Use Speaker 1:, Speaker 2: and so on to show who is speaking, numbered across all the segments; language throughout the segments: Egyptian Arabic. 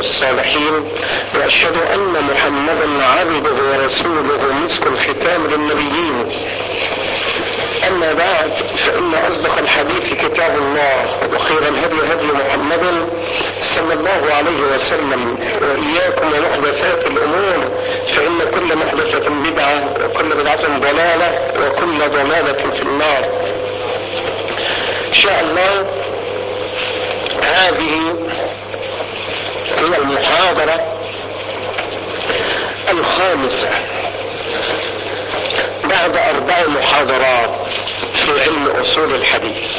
Speaker 1: الصالحين واشهد ان محمدا عبده ورسوله مسك الختام للنبيين اما بعد فان اصدق الحديث كتاب الله وخير الهدي هدي محمد صلى الله عليه وسلم واياكم ومحدثات الامور فان كل محدثه بدعه وكل بدعه ضلاله وكل ضلاله في النار ان شاء الله هذه هي المحاضره الخامسه بعد اربع محاضرات في علم اصول الحديث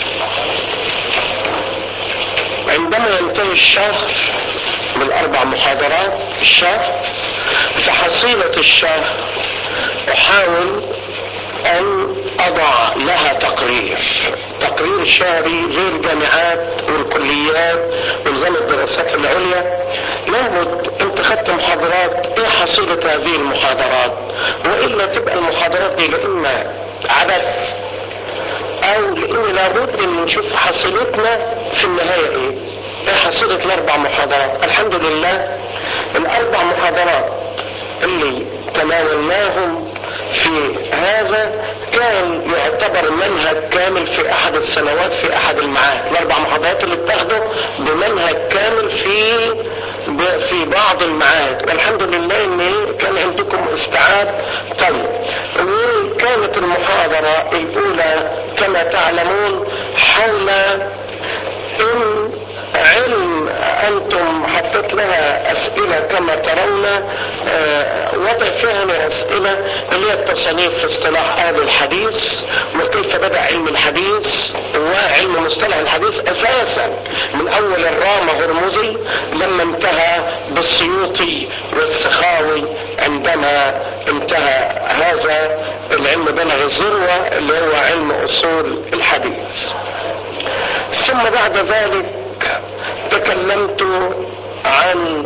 Speaker 1: عندما ينتهي الشهر بالاربع محاضرات الشهر فحصيلة الشهر احاول ان اضع لها تقرير تقرير شهري غير جامعات والكليات ونظام الدراسات العليا لابد انت خدت محاضرات ايه حصيلة هذه المحاضرات والا تبقى المحاضرات دي لاما عدد او لان لابد ان نشوف حصيلتنا في النهاية ايه ايه حصيلة الاربع محاضرات الحمد لله الاربع محاضرات اللي تناولناهم في هذا كان يعتبر منهج كامل في احد السنوات في احد المعاهد الاربع محاضرات اللي بتاخده بمنهج كامل في في بعض المعاهد والحمد لله ان كان عندكم استيعاب طيب وكانت المحاضرة الاولى كما تعلمون حول ان علم انتم حطيت لها اسئلة كما ترون آه وضع فيها من اسئلة اللي هي التصانيف في اصطلاح اهل الحديث وكيف بدأ علم الحديث وعلم مصطلح الحديث اساسا من اول الرامة هرمزي لما انتهى بالسيوطي والسخاوي عندما انتهى هذا العلم بلغ الذروة اللي هو علم اصول الحديث ثم بعد ذلك تكلمت عن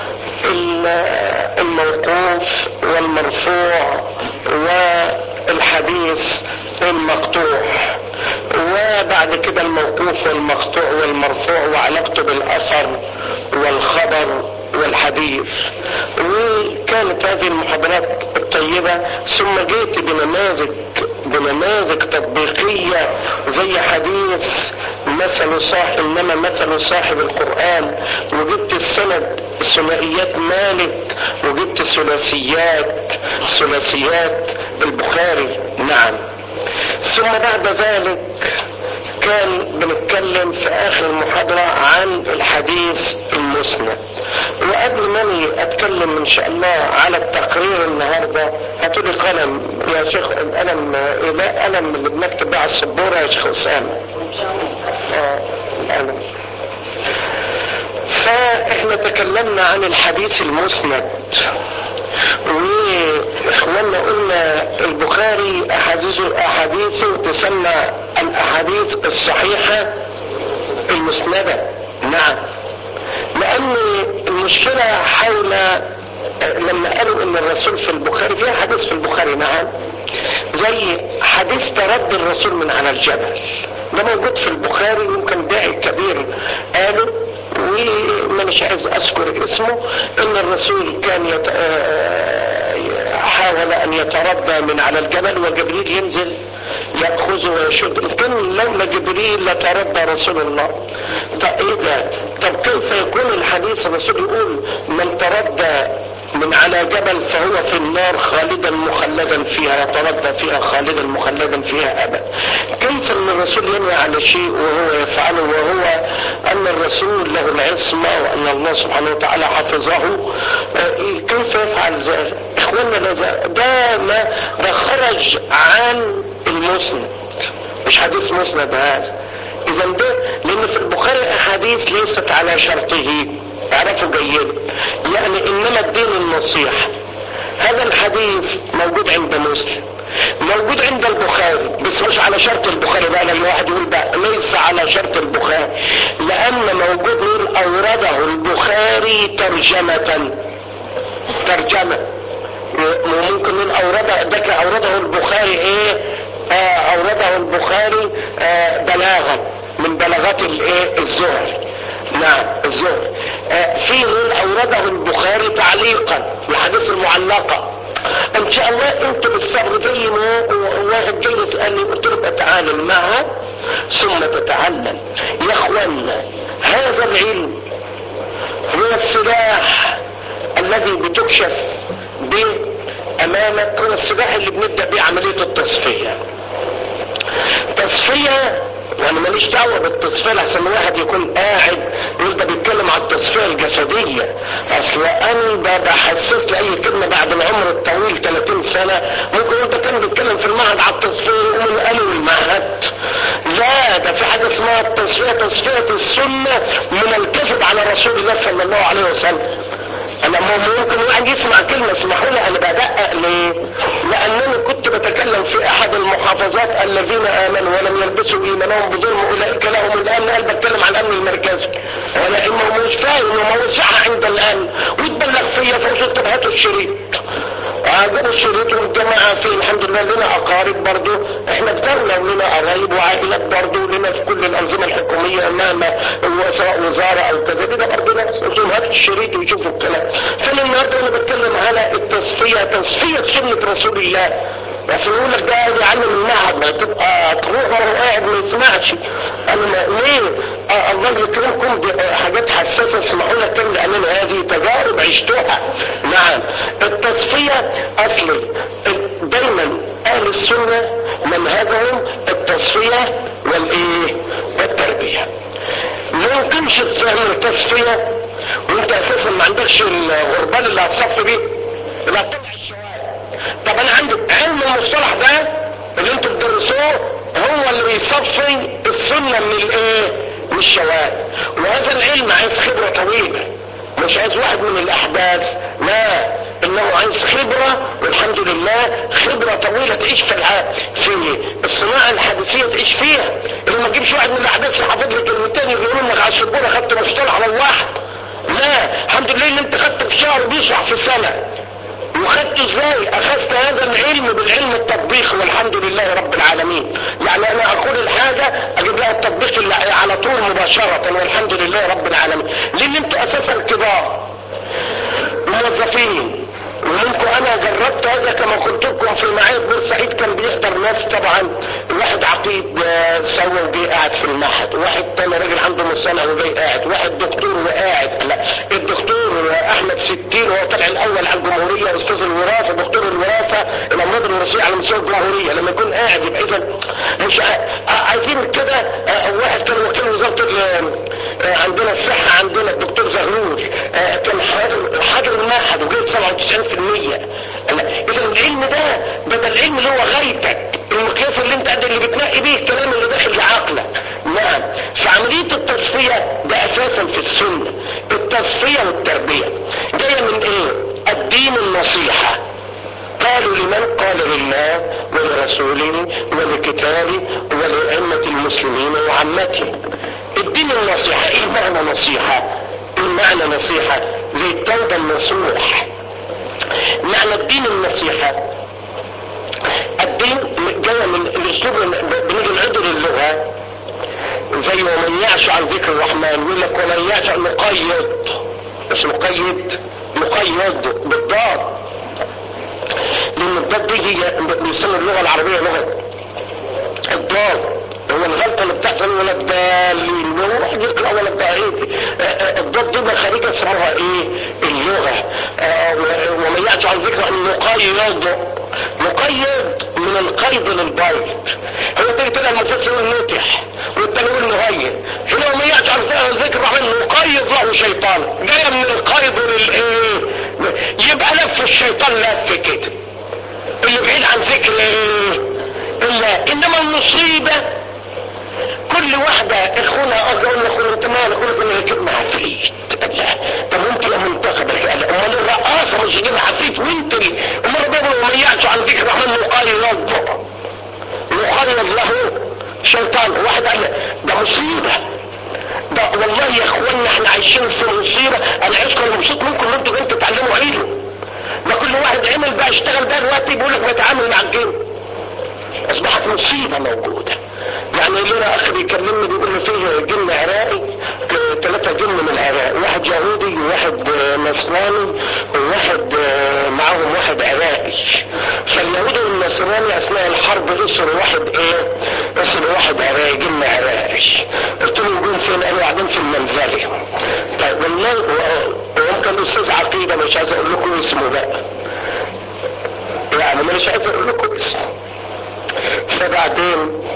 Speaker 1: الموقوف والمرفوع والحديث المقطوع وبعد كده الموقوف والمقطوع والمرفوع وعلاقته بالاثر والخبر والحديث وكانت هذه المحاضرات الطيبة ثم جيت بنماذج بنماذج تطبيقية زي حديث مثل صاحب انما مثل صاحب القرآن وجبت السند ثنائيات مالك وجبت ثلاثيات ثلاثيات البخاري نعم ثم بعد ذلك كان بنتكلم في اخر المحاضرة عن الحديث المسند وقبل ما اني اتكلم ان شاء الله على التقرير النهاردة هاتولي قلم يا شيخ القلم لا قلم اللي بنكتب بيه على السبورة يا شيخ اسامة اه القلم فاحنا تكلمنا عن الحديث المسند واخواننا قلنا البخاري احاديثه احاديثه تسمى الاحاديث الصحيحة المسندة نعم لان المشكلة حول لما قالوا ان الرسول في البخاري في حديث في البخاري نعم زي حديث ترد الرسول من على الجبل ده موجود في البخاري يمكن داعي كبير قالوا وما مش عايز اذكر اسمه ان الرسول كان يت... حاول ان يتردى من على الجبل وجبريل ينزل يأخذه ويشد كان لولا جبريل لتردى رسول الله طب ايه ده طب كيف يكون الحديث الرسول يقول من تردى من على جبل فهو في النار خالدا مخلدا فيها يتردى فيها خالدا مخلدا فيها ابدا كيف ان الرسول ينوي على شيء وهو يفعله وهو ان الرسول له العصمة وان الله سبحانه وتعالى حفظه كيف يفعل ذلك اخوانا ده ما ده خرج عن المسند مش حديث مسند هذا اذا ده لان في البخاري احاديث ليست على شرطه اعرفوا جيدا يعني انما الدين النصيحة هذا الحديث موجود عند مسلم موجود عند البخاري بس مش على شرط البخاري بقى لما واحد يقول بقى ليس على شرط البخاري لان موجود يقول اورده البخاري ترجمة ترجمة وممكن نقول اورده ده اورده البخاري ايه آه اورده البخاري آه بلاغا من بلاغات الايه الزهر نعم الزهد آه في من اورده البخاري تعليقا الحديث المعلقة ان شاء الله انت بالصبر زي ما واحد جاي يسالني قلت له اتعامل معها ثم تتعلم يا اخوانا هذا العلم هو السلاح الذي بتكشف به امامك هو السلاح اللي بنبدا بيه عمليه التصفيه تصفيه وانا ماليش دعوه بالتصفيه لحسن واحد يكون قاعد يقول ده بيتكلم على التصفيه الجسديه اصل انا بحسس لاي كلمه بعد العمر الطويل 30 سنه ممكن انت كان بيتكلم في المعهد على التصفيه يقوم قالوا المعهد لا ده في حاجه اسمها التصفيه تصفيه السنه من الكذب على رسول الله صلى الله عليه وسلم انا ممكن واحد يسمع كلمة اسمحوا لي انا بدقق ليه لانني كنت بتكلم في احد المحافظات الذين امنوا ولم يلبسوا ايمانهم بظلم اولئك لهم الامن قال بتكلم عن الامن المركزي ولكن ما هو مش فاهم وموزعها عند الامن ويتبلغ فيا فرصة طب هاتوا الشريط جابوا الشريط والجماعة في الحمد لله لنا اقارب برضو احنا في دولة ولنا قرايب وعائلات برضو لنا في كل الانظمة الحكومية مهما سواء وزارة او كذا كده برضو ناس قلتهم هاتوا الشريط ويشوفوا الكلام فانا النهارده انا بتكلم على التصفية تصفية سنة رسول الله بس يقول لك ده يعلم المعهد ما تبقى تروح وهو قاعد ما يسمعش انا ما ليه آه الله يكرمكم بحاجات حساسة اسمحوا لك كلمة لان هذه تجارب عشتها نعم التصفية اصلي دايما اهل السنة منهجهم التصفية والايه والتربية ما يمكنش تعمل تصفية وانت اساسا ما عندكش الغربال اللي هتصفي بيه اللي هتطلع الشوارع طب انا عندي علم المصطلح ده اللي انتوا بتدرسوه هو اللي بيصفي السنة من الايه من الشوارع وهذا العلم عايز خبرة طويلة مش عايز واحد من الاحداث لا انه عايز خبرة والحمد لله خبرة طويلة تعيش في الع... في الصناعة الحديثية تعيش فيها اللي ما تجيبش واحد من الاحداث يحفظ لك كلمتين يقولوا لك على السبورة خدت مصطلح على الواحد لا الحمد لله ان انت خدت في شهر بيشرح في سنة وخدت ازاي اخذت هذا العلم بالعلم التطبيقي والحمد لله رب العالمين يعني انا اقول الحاجة اجيب لها التطبيق اللي على طول مباشرة والحمد لله رب العالمين لان انتوا اساسا كبار موظفين ومنكم انا جربت هذا كما قلت لكم في معايا بورسعيد كان بيحضر ناس طبعا واحد عقيد سوى وجي قاعد في المعهد واحد تاني راجل عنده مصنع وجاي قاعد واحد دكتور وقاعد لا الدكتور احمد ستين وهو طلع الاول على الجمهورية استاذ الوراثة دكتور الوراثة الامراض الوراثية على مستوى الجمهورية لما يكون قاعد يبقى اذا مش عايزين كده واحد كان وكيل وزارة عندنا الصحة عندنا الدكتور زهرور كان حاضر حاضر المعهد وجايب 97% اذا العلم ده ده العلم اللي هو غايتك المقياس اللي انت قد اللي بتنقي بيه الكلام اللي داخل لعقلك نعم فعملية التصفية ده اساسا في السنة التصفية والتربية جاية من ايه الدين النصيحة قالوا لمن قال لله ولرسوله ولكتابه ولأئمة المسلمين وعامته الدين النصيحة ايه معنى نصيحة ايه معنى نصيحة زي التوبة النصوح معنى الدين النصيحة الدين جاي من الاسلوب بنيجي نعدل اللغة زي ومن يعش عن ذكر الرحمن يقول لك ومن يعش مقيد مش مقيد مقيد بالضاد لان الضاد دي هي بيسمى اللغة العربية لغة الضاد هو الغلطة اللي بتحصل ولا الدالين هو واحد يقرأ ولا الدعيد الضاد دي مخارجها اسمها ايه اللغة ومن يعش عن ذكر مقيد مقيد من القيد للبيت هو تيجي تلقى المفسر يقول نتح والتاني يقول مغير هنا ومن يعش عن ذكر الرحمن مقيد له شيطان جاية من القيد للايه يبقى لف الشيطان لف كده اللي بعيد عن ذكر ايه الا انما المصيبة كل واحدة اخونا اقول لاخونا انت مالك اقول لك انا ركبنا عفريت لا طب انت يا منتخب امال الرقاصة مش يجيبها عفريت وانت امال ربنا ومن يعش عن ذكر الرحمن مقيد مقيد له شيطان واحد قال ده مصيبة ده والله يا اخوانا احنا عايشين في مصيبة انا عايزكم انا مبسوط منكم ان انتوا انتوا تتعلموا علم ده كل واحد عمل بقى اشتغل بقى دلوقتي بيقول لك بيتعامل مع الجن اصبحت مصيبة موجودة يعني لنا اخ بيكلمني بيقول لي فيه جن عراقي 3 ثلاثة جم من العراق واحد يهودي وواحد نصراني وواحد معاهم واحد عراقي فاليهودي والنصراني اثناء الحرب اسروا واحد ايه اسروا واحد عراقي جم عراقي قلت لهم جم فين قالوا قاعدين في المنزلي طيب والله ويمكن الاستاذ عقيده مش عايز اقول لكم اسمه بقى يعني مش عايز اقول لكم اسمه فبعدين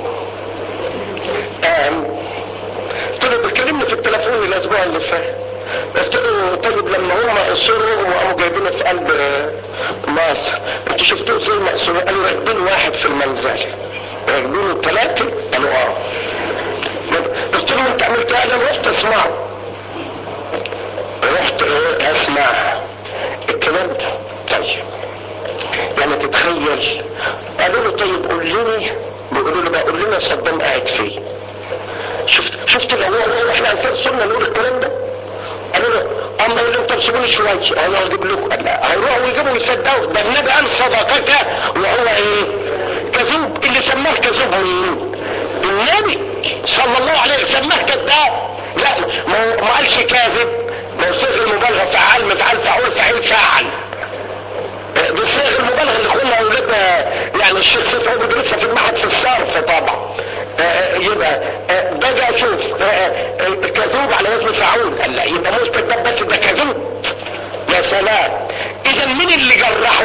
Speaker 1: قام قلت له بيكلمني في التليفون الاسبوع اللي فات قلت له طيب لما هم اصروا وقاموا جايبينه في قلب مصر انتوا شفتوه ازاي مقصور قالوا راكبين واحد في المنزل راكبينه ثلاثه قالوا اه قلت له انت عملت ايه انا رحت اسمعه رحت ايه اسمع الكلام ده طيب لما تتخيل قالوا له طيب قول لي بيقولوا له بقى قول لنا صدام قاعد فين شفت شفت لو هو احنا انصار سنه نقول الكلام ده قالوا له اما يقول انت تسيبوني شويه انا اجيب لكم لا هيروحوا يجيبوا يصدقوا ده النبي قال صدقك وهو ايه كذوب اللي سماه كذوب مين النبي صلى الله عليه وسلم سماه كذاب لا ما قالش كاذب ما صيغ المبالغه فعال مفعال فعول فعيل فاعل دي صيغ المبالغه اللي اخونا اولادنا يعني الشيخ سيف عبد بيدرسها في المعهد في الصرف طبعا يبقى باجي اشوف كذوب على وزن فعول قال لا يبقى مش كذاب بس ده كذوب يا سلام اذا مين اللي جرحه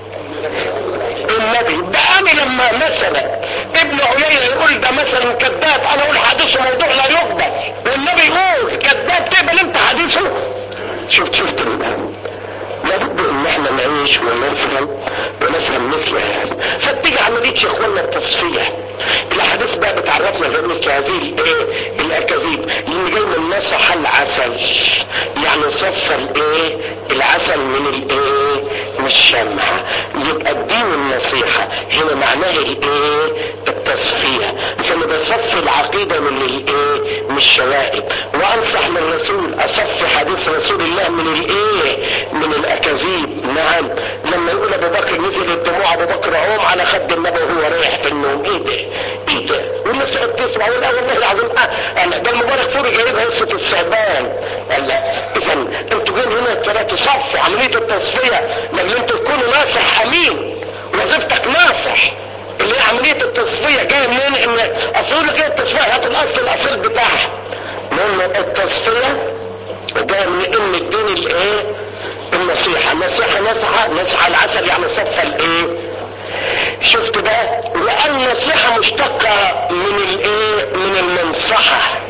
Speaker 1: النبي ده انا لما مثلا ابن عيينة يقول ده مثلا كذاب انا اقول حديثه موضوع لا يقبل والنبي يقول كذاب تقبل انت حديثه شفت شفت لابد ان احنا نعيش ونفهم ونفهم مثل هذا فتيجي عمليه يا اخوانا التصفيه الاحاديث بقى بتعرفنا غير مثل هذه الايه الاكاذيب لان جاي من نصح العسل يعني صفى الايه العسل من الايه من الشمع يبقى الدين النصيحة هنا معناه الايه التصفية فانا بصفي العقيدة من الايه من الشوائب وانصح للرسول اصفي حديث رسول الله من الايه من الاكاذيب نعم لما يقول ابو بكر نزل الدموع ابو بكر عوم على خد النبي وهو رايح في النوم ايه ده ايه ده والناس قد تسمع ولا والله العظيم اه انا ده المبارك فوري جايبها قصه الثعبان قال لا اذا انتوا جايين هنا ترى تصفوا عمليه التصفيه لما انتوا تكونوا ناصح امين وظيفتك ناصح اللي هي عمليه التصفيه جايه منين ان اصل لك ايه التصفيه هات الاصل الاصيل بتاعها لان التصفيه جايه من ان الدين الايه النصيحه النصيحه نصحه نصحه العسل يعني صفى الايه شفت بقى وقال نصيحة مشتقة من الايه من المنصحة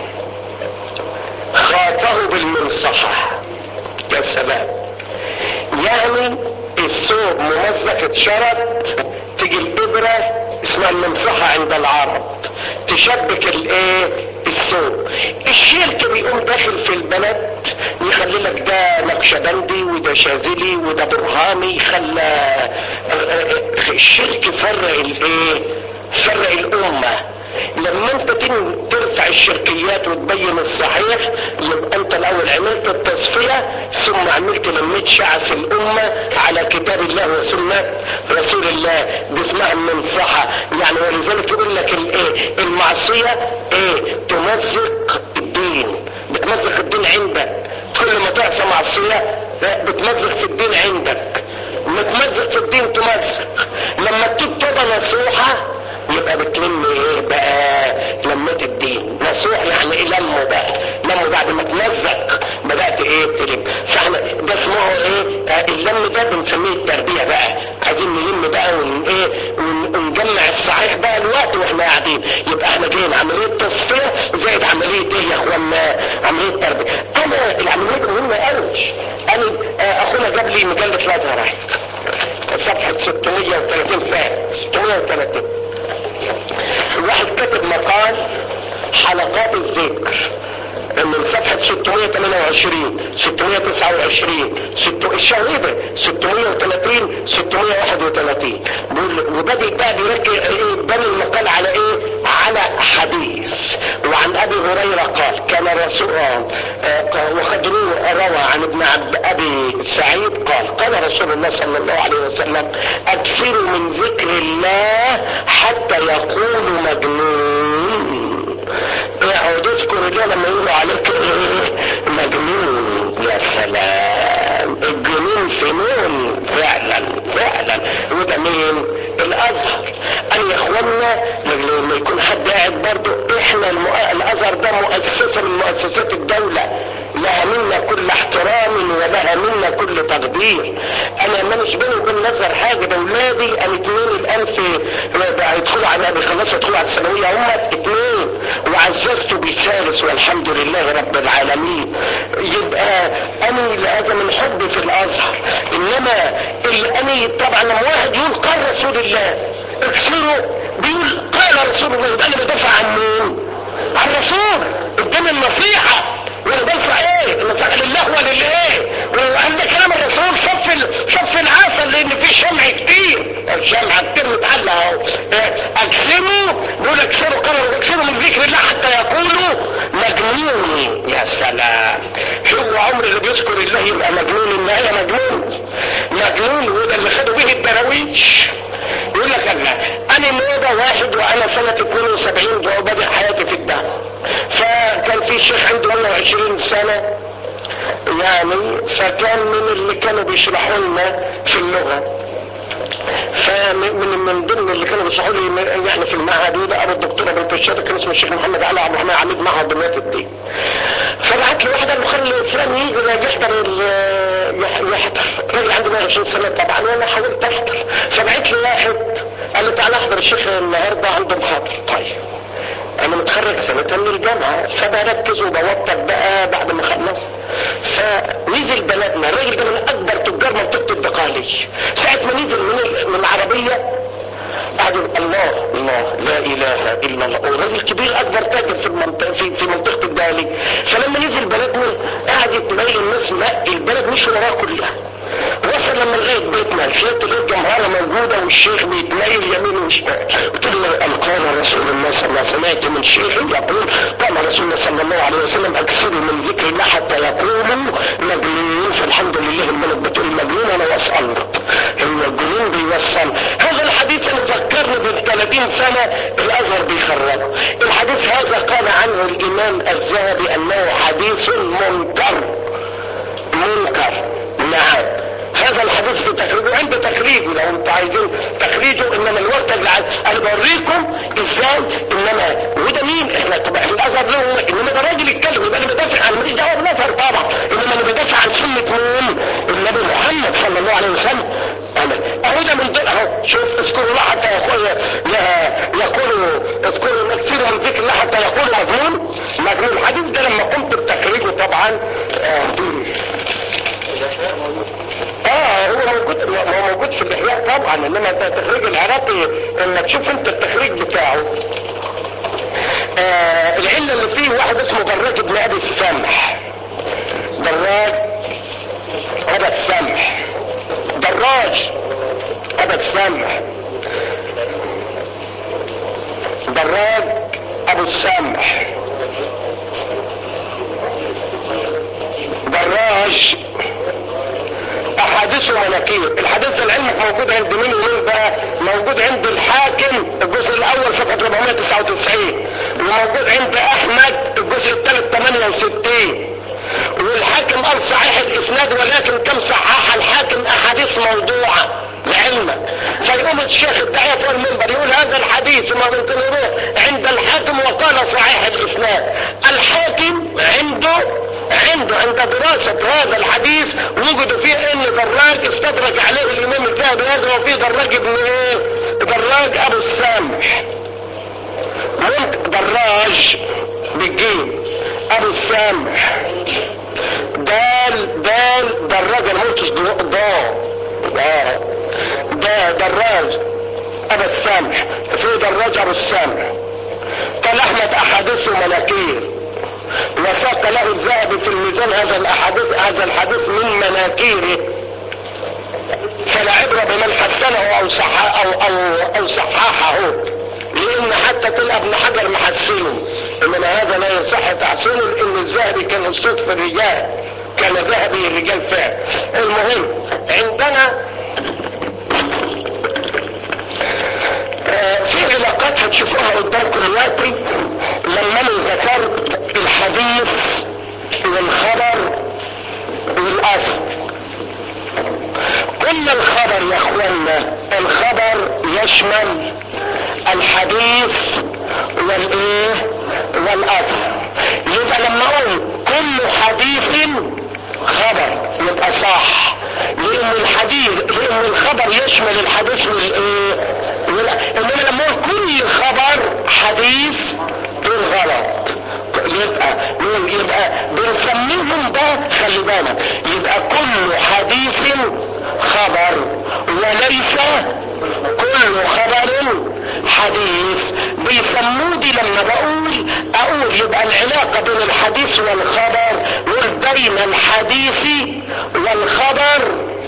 Speaker 1: خاطه بالمنصحة يا سلام يعني الثوب ممزق اتشرط تيجي الابرة اسمها المنصحة عند العرب تشبك الايه الثوب الشرك بيقوم داخل في البلد يخلي لك ده نقشبندي وده شاذلي وده برهاني خلى الشرك فرق الايه فرق الامه لما انت ترفع الشركيات وتبين الصحيح يبقى انت الاول عملت التصفية ثم عملت لميت شعث الامة على كتاب الله وسنة رسول الله دي اسمها المنصحة يعني ولذلك يقول لك الايه المعصية ايه تمزق الدين بتمزق الدين عندك كل ما تعصى معصية بتمزق في الدين عندك متمزق في الدين تمزق لما تتوب توبة نصوحة يبقى بتلم ايه بقى لمت الدين نصوح يعني ايه لمه بقى لمه بعد ما تمزق بدأت ايه تلم فاحنا ده اسمه ايه آه اللم ده بنسميه التربية بقى عايزين نلم بقى ون ايه ونجمع الصحيح بقى الوقت واحنا قاعدين يبقى احنا جايين عملية تصفية زائد عملية ايه يا اخوانا عملية تربية انا العملية مهمة قوي انا آه اخونا جاب لي مجلة الازهر صفحة 630 فات 630 الواحد كتب مقال حلقات الذكر من صفحة 628 629 ست... الشهيدة 630 631 وبدأ بقى بيركز ايه بني المقال على ايه على حديث وعن ابي هريرة قال كان رسول آه وقد روى عن ابن عبد ابي سعيد قال قال رسول الله صلى الله عليه وسلم اكثروا من ذكر الله حتى يقول مجنون يقعد يذكر الله لما يقولوا عليك ايه مجنون يا سلام الجنون فنون فعلا فعلا وده مين الازهر قال يا اخوانا لما يكون حد قاعد برضه احنا المؤ... الازهر ده مؤسسه من مؤسسات الدوله لها منا كل احترام ولها منا كل تقدير انا مانيش بيني وبين الازهر حاجه ده ولادي الاثنين الان في هيدخلوا على بيخلصوا يدخلوا على الثانويه هم اثنين وعززت بالثالث والحمد لله رب العالمين يبقى انا لهذا من حبي في الازهر انما الاني طبعا لما واحد يقول قال رسول الله اكسره بيقول قال رسول الله يبقى انا بدافع عن مين؟ عن الرسول قدام النصيحه وانا برفع ايه النصيحه لله وللايه وعند كلام الرسول صف صف العسل لان في شمع كتير الشمع كتير متعلق اهو اكسروا بيقول اكسروا قالوا اكسروا من ذكر الله حتى يقولوا مجنون يا سلام هو عمر اللي بيذكر الله يبقى مجنون النهايه مجنون مجنون وده اللي خدوا به الدراويش يقول لك انا انا موضة واحد وانا سنة 72 وبدأ حياتي في الدعوة فكان في شيخ عنده 120 سنة يعني فكان من اللي كانوا بيشرحوا لنا في اللغة فمن من ضمن اللي كانوا بيشرحوا لي يعني في المعهد وده ابو الدكتور ابو الشهاده كان اسمه الشيخ محمد علي عبد الرحمن عميد معهد دمياط الدين فبعت لي واحد قال له خلي فلان يجي يحضر يحضر راجل عنده 120 سنه طبعا وانا حاولت احضر فبعت لي واحد قال لي تعالى احضر الشيخ النهارده عنده محاضره طيب انا متخرج سنة من الجامعة فبركز وبوطر بقى بعد ما خلص فنزل بلدنا الراجل ده من اكبر تجار منطقة الدقالي ساعة ما نزل من من العربية قعد الله الله لا اله الا الله والراجل كبير اكبر تاجر في المنطقة في, في منطقة الدقالي فلما نزل بلدنا قعد يتلاقي الناس لا البلد مش وراه كلها وصل لما لغايه بيتنا شفت لقيت جمهوره موجوده والشيخ بيتنيل يمين وشمال قلت له قال رسول الله صلى الله عليه وسلم سمعت من شيخ يقول قال رسول الله صلى الله عليه وسلم اكثروا من ذكر الله حتى يقولوا مجنون فالحمد لله الملك بتقول مجنون انا وصلت هو الجنون بيوصل هذا الحديث انا ذكرني بال 30 سنه الازهر بيخرجه الحديث هذا قال عنه الامام الذهبي انه حديث منكر منكر نعم هذا الحديث في تخريجه عند تخريجه لو انتوا عايزين تخريجه انما الوقت اللي عايز انا بوريكم ازاي انما وده مين احنا طبعا الازهر له انما ده راجل يتكلم يبقى انا بدافع عن ماليش دعوه بالازهر طبعا انما انا بدافع عن سنه مين؟ النبي محمد صلى الله عليه وسلم انا اهو ده من دول اهو شوف اذكروا الله حتى يقول يقول اذكروا كثير من ذكر الله حتى يقول مجنون مجنون الحديث ده لما قمت بتخريجه طبعا آه اه هو موجود هو موجود في الاحياء طبعا انما ده التخريج العراقي انك تشوف انت التخريج بتاعه آه العله اللي فيه واحد اسمه دراج ابن ابي السمح دراج ابا السمح دراج ابا السمح دراج ابو السمح دراج احاديث ومناكير الحديث ده لعلمك موجود عند مين ومين بقى موجود عند الحاكم الجزء الاول صفحة 499 وموجود عند احمد الجزء الثالث 68 والحاكم قال صحيح الاسناد ولكن كم صحح الحاكم احاديث موضوعة لعلمك فيقوم الشيخ الداعية فوق المنبر يقول هذا الحديث ما ممكن يروح عند الحاكم وقال صحيح الاسناد الحاكم عنده عنده عند دراسة هذا الحديث وجدوا فيه ان دراج استدرك عليه الامام الذهبي هذا وفيه دراج ابن ايه دراج ابو السامح ممكن دراج بالجيم ابو السامح دال دال دراج انا قلتش ضا ده دراج ابو السامح في دراج ابو السامح قال احمد احاديث ومناكير وساق له الذهبي في الميزان هذا الاحاديث هذا الحديث من مناكيره فلا عبرة بمن حسنه او صح او او او صححه لان حتى تلقى ابن حجر محسنه انما هذا لا يصح تحسينه لان الذهبي كان استاذ في الرجال كان ذهبي الرجال فعل المهم عندنا آه في علاقات هتشوفوها قدامكم دلوقتي لما انا ذكرت قلنا الخبر يا اخوانا الخبر يشمل الحديث والايه والاثر يبقى لما اقول كل حديث خبر يبقى صح لان الحديث لان الخبر يشمل الحديث والايه انما لما اقول كل خبر حديث دول غلط يبقى يبقى بنسميهم ده خلي بالك يبقى كل حديث خبر وليس كل خبر حديث بيسموه دي لما بقول اقول يبقى العلاقة بين الحديث والخبر بين الحديث والخبر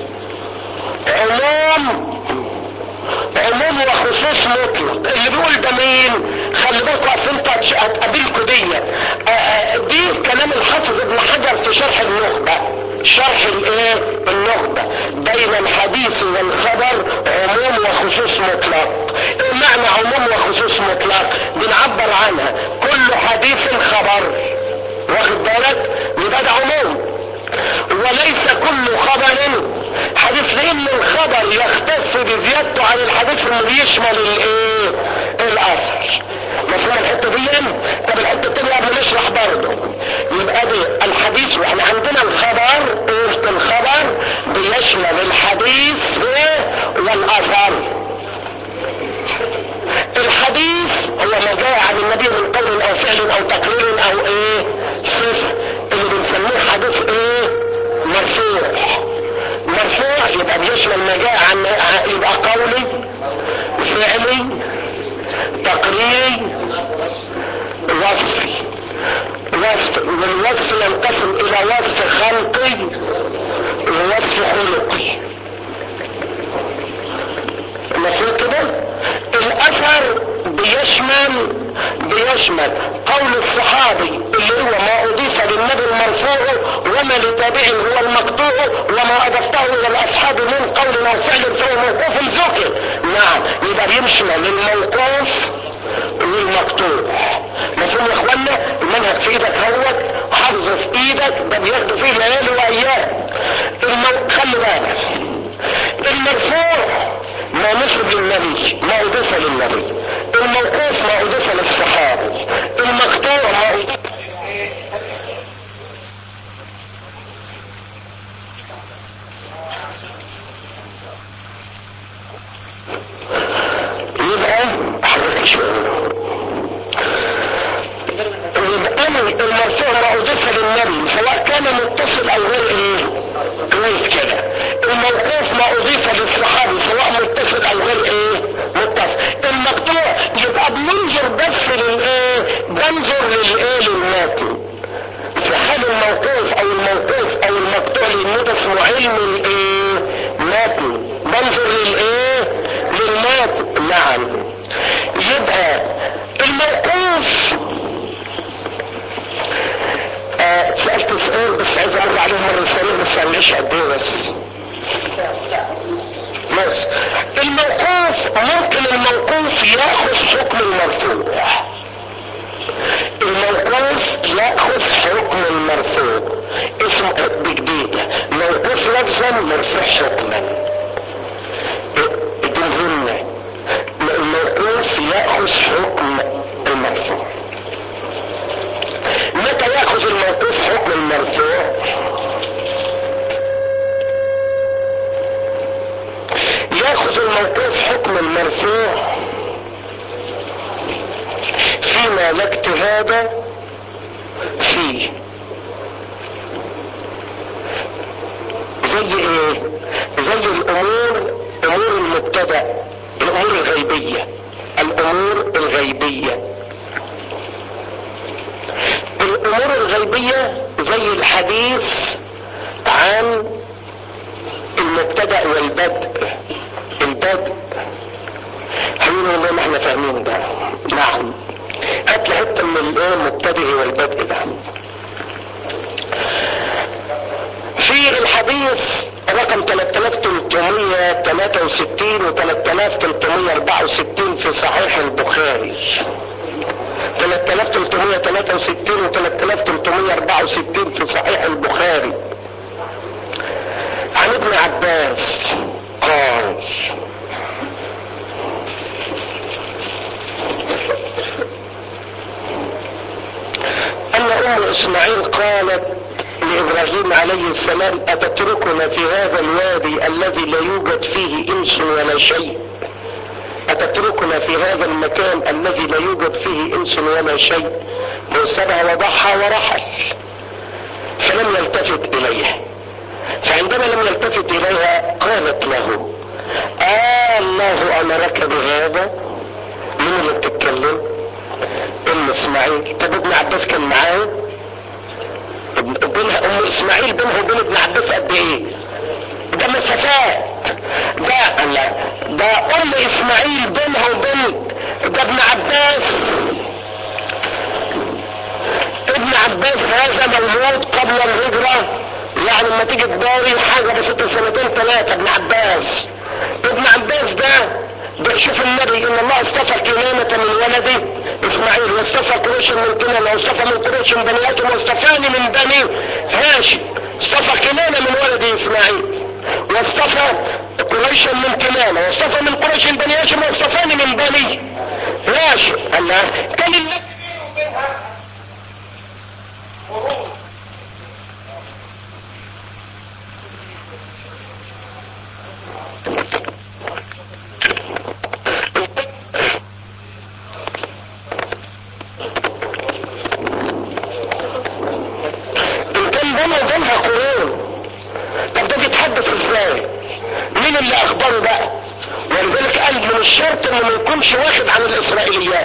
Speaker 1: عموم عموم وخصوص مطلق اللي بيقول ده مين خلي بالكوا اصل انت هتقابلكوا دي دي كلام الحافظ ابن حجر في شرح النخبة شرح الايه النخبة بين الحديث والخبر عموم وخصوص مطلق ايه معنى عموم وخصوص مطلق بنعبر عنها كل حديث خبر واخد بالك يبقى ده عموم وليس كل خبر حديث لان الخبر يختص بزيادته عن الحديث اللي بيشمل الايه الاثر مفهوم الحته دي طب الحته التانية قبل نشرح برضه يبقى دي الحديث واحنا عندنا الخبر قلت الخبر بيشمل الحديث والاثر الحديث هو ما جاء عن النبي من قول او فعل او تقرير او ايه صفه اللي بنسميه حديث ايه مرفوع مرفوع يبقى بيشمل ما جاء عن يبقى قولي فعلي تقريري وصفي وصف والوصف ينقسم الى وصف خلقي ووصف خلقي المفروض كده الاثر بيشمل بيشمل قول الصحابي اللي هو ما اضيف للنبي المرفوع وما لتابع هو المقطوع وما اضفته الى الاصحاب من قول او فعل فهو موقوف ذكر نعم يبقى بيشمل الموقوف والمقطوع مفهوم يا اخوانا المنهج في ايدك هوت حافظه في ايدك ده بياخدوا فيه ليالي وايام المو... خلي بالك المرفوع ما نسب للنبي ما اضيف للنبي الموقوف ما اضيف للصحابي المقطوع ما اضيف يبقى حضرتك شوية يبقى المرفوع ما اضيف للنبي سواء كان متصل او غير ايه كويس كده الموقوف ما اضيف للصحابي سواء متصل او غير ايه متصل المقطوع يبقى بننظر بس للايه بنظر للايه للماتن في حال الموقوف او الموقوف او المقطوع لان ده اسمه علم الايه ماتن بنظر للايه للماتن نعم يبقى الموقوف آه سألت سؤال بس عايز امر عليه مرة ثانية بس هنعيش قد ايه بس بس الموقوف ممكن الموقوف ياخذ حكم المرفوع الموقوف ياخذ حكم المرفوع اسمه بجديدة موقوف لفظا مرفوع حكما دي مهمة الموقوف ياخذ حكم المرفوع متى ياخذ الموقوف حكم المرفوع ياخذ الموقوف حكم المرفوع فيما لا اجتهاد فيه زي ايه زي الامور امور المبتدا الامور الغيبيه الامور الغيبيه الامور الغيبيه زي الحديث عن المبتدا والبدء البدء حلوين زي ما احنا فاهمين ده نعم هات لي حته من الايه المبتدئ والبدء ده في الحديث رقم 3363 و 3364 في صحيح البخاري 3363 و 3364 في صحيح البخاري عن ابن عباس عليه السلام اتتركنا في هذا الوادي الذي لا يوجد فيه انس ولا شيء اتتركنا في هذا المكان الذي لا يوجد فيه انس ولا شيء فسبها وضحى ورحل فلم يلتفت اليها فعندما لم يلتفت اليها قالت له آه الله امرك بهذا مين اللي بتتكلم ام اسماعيل طب ابن عباس كان معاه بينها ام اسماعيل بينها وبين ابن عباس قد ايه ده مسافات ده لا ده ام اسماعيل بينها وبين ده ابن عباس ابن عباس هذا مولود قبل الهجرة يعني لما تيجي تداري حاجة بست سنتين ثلاثة ابن عباس ابن عباس ده ده شوف النبي ان الله اصطفى كنانة من ولده اسماعيل واصطفى قريش من كنانة واصطفى من قريش من بني هاشم واصطفاني من بني هاشم اصطفى كنانة من ولد اسماعيل واصطفى قريشا من كنانة واصطفى من قريش من بني هاشم واصطفاني من بني هاشم الله كان النبي ان كان بينه وبينها قرون طب ده بيتحدث ازاي مين اللي اخبره بقى ولذلك قال من الشرط انه ما يكونش واخد عن الاسرائيليات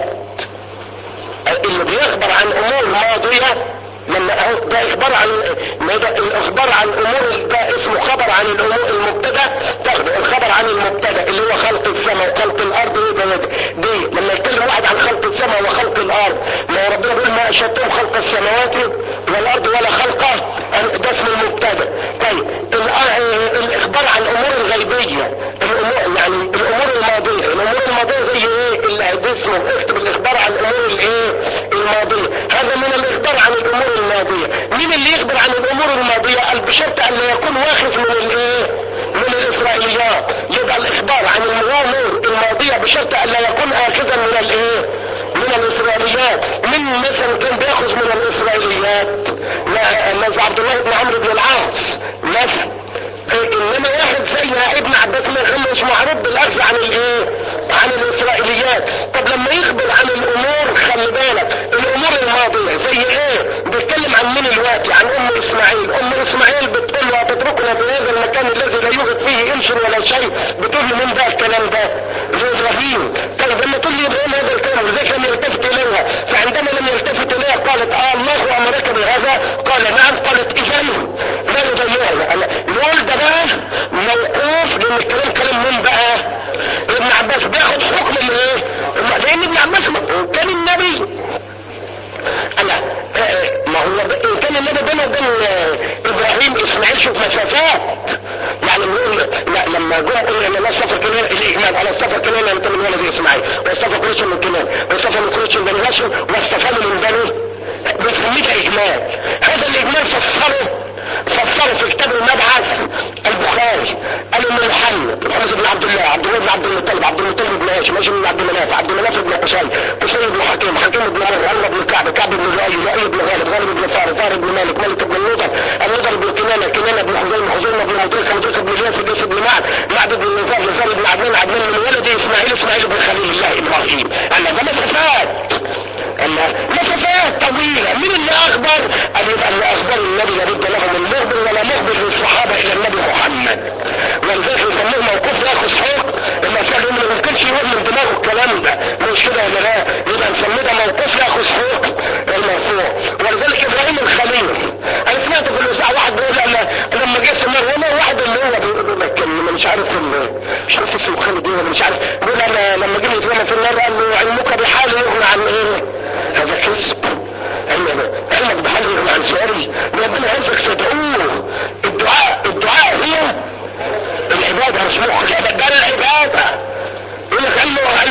Speaker 1: اللي بيخبر عن امور ماضية لما أهو ده اخبار عن ما ده الاخبار عن امور ده اسمه خبر عن الامور المبتدا تاخد الخبر عن المبتدا اللي هو خلق السماء وخلق الارض وده وده دي لما يتكلم واحد عن خلق السماء وخلق الارض ما هو ربنا بيقول ما اشهدتم خلق السماوات والارض ولا خلقه ده اسمه المبتدا طيب الآ- الاخبار عن الامور الغيبيه الامور يعني الامور الماضيه الامور الماضيه زي ايه اللي ده اسمه اكتب الاخبار عن الامور الايه الماضيه هذا من الاخبار عن الامور الماضيه مين اللي يخبر عن الامور الماضيه قال بشرط ان لا يكون واخذ من الايه من الاسرائيليات يبقى الاخبار عن الامور الماضيه بشرط ان لا يكون اخذا من الايه من الاسرائيليات من مثلا كان بياخذ من الاسرائيليات لا مثلا عبد الله بن عمرو بن العاص مثلا إيه، انما واحد زي ابن عباس ما كان مش معروف بالاخذ عن الايه عن الاسرائيليات طب لما يخبر عن الامور خلي بالك الامور الماضيه زي ايه بيتكلم عن مين الوقت عن ام اسماعيل ام اسماعيل بتقول له هتتركنا في هذا المكان الذي لا يوجد فيه انس ولا شيء بتقول له مين ده الكلام ده ابراهيم طيب لما تقول لي ابراهيم هذا الكلام ازاي لم يلتفت اليها فعندما لم يلتفت اليها قالت اه الله امرك بهذا قال نعم قالت اذا لا يضيعها نقول ده بقى موقوف لان الكلام كلام مين بقى ابن عباس بياخد حكم من ايه لان ابن عباس كان النبي انا ما هو ان كان النبي بينه وبين ابراهيم اسماعيل شوف مسافات يعني بنقول لا لما جم قلنا ان الله اصطفى كنان الاجمال انا اصطفى كنان انت من ولد اسماعيل واصطفى قريش من كنان واصطفى من قريش من بني هاشم واصطفاني من بني بنسميه ده اجمال هذا الاجمال فسره فسره في كتاب المبعث البخاري قال ان محمد محمد بن عبد الله عبد الله بن عبد المطلب عبد المطلب بن هاشم هاشم بن عبد مناف عبد مناف بن قصي قصي بن حكيم حكيم بن مر عمرو بن كعب كعب بن لؤي لؤي بن غالب غالب بن فارس فارس بن مالك مالك بن النضر النضر بن كنانه كنانه بن حزيمه حزيمه بن مدركه مدركه بن الياس الياس بن معد معد بن نزار نزار بن عدنان عدنان من ولد اسماعيل اسماعيل بن خليل الله ابراهيم انا ده مسافات اما مسافات طويلة مين اللي اخبر قال يبقى اللي اخبر النبي لابد له من مخبر ولا مخبر للصحابة الى النبي محمد ولذلك يسموه موقوف ياخذ حكم لما كان ما يمكنش يقول من دماغه الكلام ده مش كده ولا لا يبقى نسميه ده موقوف ياخذ حكم المرفوع ولذلك ابراهيم الخليل انا سمعت في الاذاعه واحد بيقول انا لما جه في مريم واحد اللي هو بيقول لك إن مش عارف ال- مش عارف اسمه خالد ايه ولا مش عارف بيقول انا لما جه يترمى في النار قال له علمك بحال يغنى عن ايه هذا كذب علم- علمك بحال يغنى عن سؤالي ربنا عايزك تدعوه الدعاء الدعاء هي العبادة مش مخ العبادة ده العبادة يقول لك علم